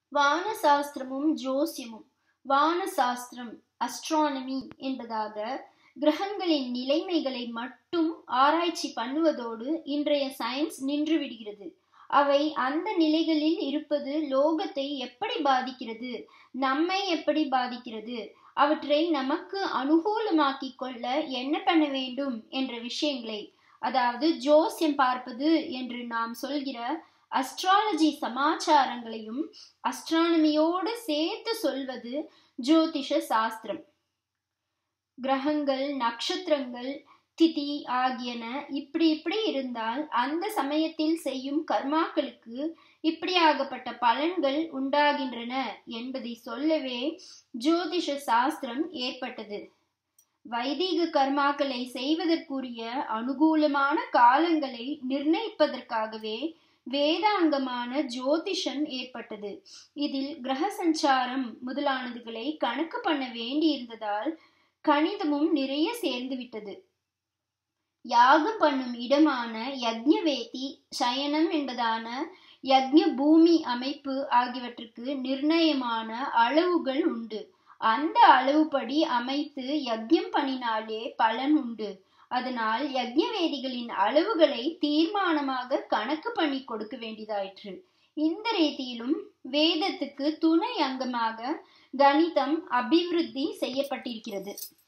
வான சாஸ்திரமும் ஜோசியமும் வான சாஸ்திரம் அஸ்ட்ரானமி என்பதாக கிரகங்களின் நிலைமைகளை மட்டும் ஆராய்ச்சி பண்ணுவதோடு இன்றைய சயின்ஸ் நின்று விடுகிறது அவை அந்த நிலைகளில் இருப்பது லோகத்தை எப்படி பாதிக்கிறது நம்மை எப்படி பாதிக்கிறது அவற்றை நமக்கு அனுகூலமாக்கிக் கொள்ள என்ன பண்ண வேண்டும் என்ற விஷயங்களை அதாவது ஜோசியம் பார்ப்பது என்று நாம் சொல்கிற அஸ்ட்ராலஜி சமாச்சாரங்களையும் அஸ்ட்ரானமியோடு சேர்த்து சொல்வது ஜோதிஷ சாஸ்திரம் கிரகங்கள் நட்சத்திரங்கள் திதி ஆகியன இப்படி இப்படி இருந்தால் அந்த சமயத்தில் செய்யும் கர்மாக்களுக்கு இப்படியாகப்பட்ட பலன்கள் உண்டாகின்றன என்பதை சொல்லவே ஜோதிஷ சாஸ்திரம் ஏற்பட்டது வைதீக கர்மாக்களை செய்வதற்குரிய அனுகூலமான காலங்களை நிர்ணயிப்பதற்காகவே வேதாங்கமான ஜோதிஷம் ஏற்பட்டது இதில் கிரக சஞ்சாரம் முதலானதுகளை கணக்கு பண்ண வேண்டியிருந்ததால் கணிதமும் நிறைய சேர்ந்து விட்டது யாகம் பண்ணும் இடமான யக்ஞவேதி சயனம் என்பதான யக்ஞ பூமி அமைப்பு ஆகியவற்றுக்கு நிர்ணயமான அளவுகள் உண்டு அந்த அளவுப்படி அமைத்து யக்ஞம் பண்ணினாலே பலன் உண்டு அதனால் யக்ஞவேதிகளின் அளவுகளை தீர்மானமாக கணக்கு பண்ணி கொடுக்க வேண்டியதாயிற்று இந்த ரீதியிலும் வேதத்துக்கு துணை அங்கமாக கணிதம் அபிவிருத்தி செய்யப்பட்டிருக்கிறது